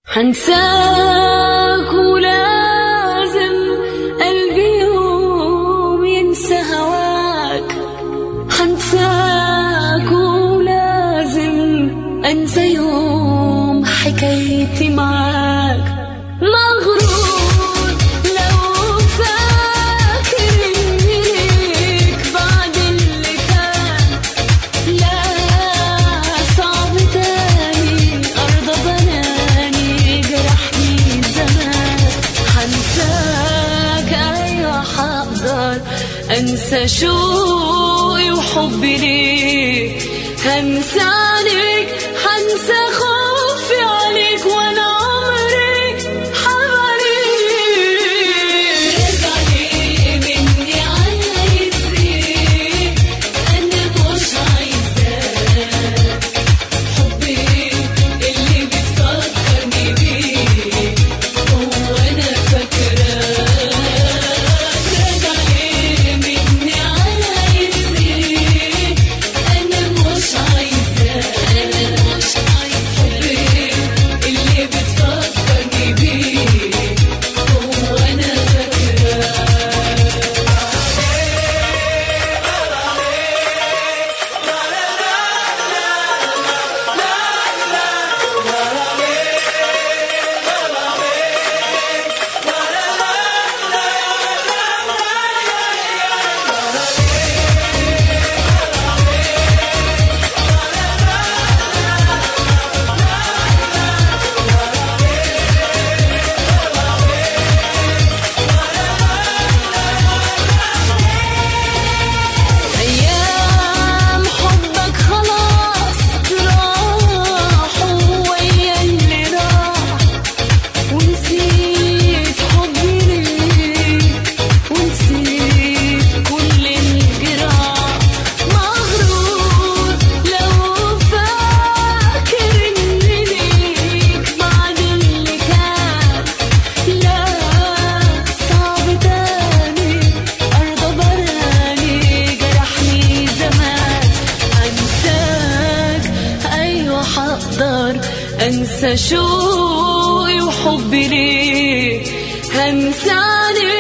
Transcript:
حنساك ولازم قلبي يوم ينسى هواك حنساك ولازم انسى يوم حكايتي معاك مغرور لو فاكر اني ليك بعد اللي كان لا صعب تاني أرضى بناني جرحني زمان حنساك أيوة حقدر أنسى شوقي وحبي ليك هنسى عليك هنسى خوفي عليك وأنا عمري حواليك ارجع لي مني عايز ايه انا مش عايزاك حبي اللي بتفكرني بيه هو انا فاكراك راجع ليه مني عايز ايه انا مش عايزاك انا مش عايزاك حبي اللي بتفكرني بيه هو انا فاكراك أيام حبك خلاص راحوا ويا اللي راح ونسيت حبي ليك ونسيت كل الجراح مغرور لو فاكر إني ليك بعد اللي كان لا صعب تاني أرضى براني جرحني زمان أنساك أيوة حقدر أنسى شوقي وحبي ليك هنسى عليك